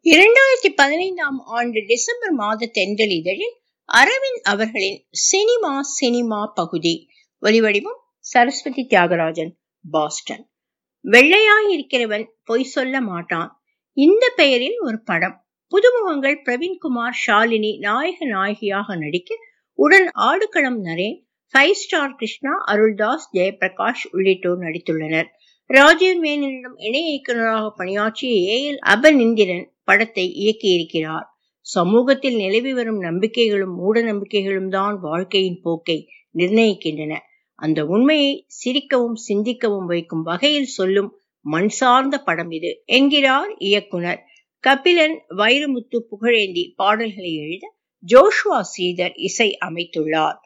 இரண்டாயிரத்தி பதினைந்தாம் ஆண்டு டிசம்பர் மாத தென்றல் இதழில் அரவிந்த் அவர்களின் சினிமா சினிமா பகுதி ஒலிவடிவம் சரஸ்வதி தியாகராஜன் பாஸ்டன் வெள்ளையாய் இருக்கிறவன் பொய் சொல்ல மாட்டான் இந்த பெயரில் ஒரு படம் புதுமுகங்கள் பிரவீன்குமார் ஷாலினி நாயக நாயகியாக நடிக்க உடன் ஆடுகளம் நரேன் ஃபைவ் ஸ்டார் கிருஷ்ணா அருள்தாஸ் ஜெயபிரகாஷ் உள்ளிட்டோர் நடித்துள்ளனர் ராஜீவ் மேனனிடம் இணை இயக்குநராக பணியாற்றிய ஏ எல் அபநிந்திரன் படத்தை இயக்கியிருக்கிறார் சமூகத்தில் நிலவி வரும் நம்பிக்கைகளும் மூட நம்பிக்கைகளும் தான் வாழ்க்கையின் போக்கை நிர்ணயிக்கின்றன அந்த உண்மையை சிரிக்கவும் சிந்திக்கவும் வைக்கும் வகையில் சொல்லும் மண் சார்ந்த படம் இது என்கிறார் இயக்குனர் கபிலன் வைரமுத்து புகழேந்தி பாடல்களை எழுத ஜோஷ்வா ஸ்ரீதர் இசை அமைத்துள்ளார்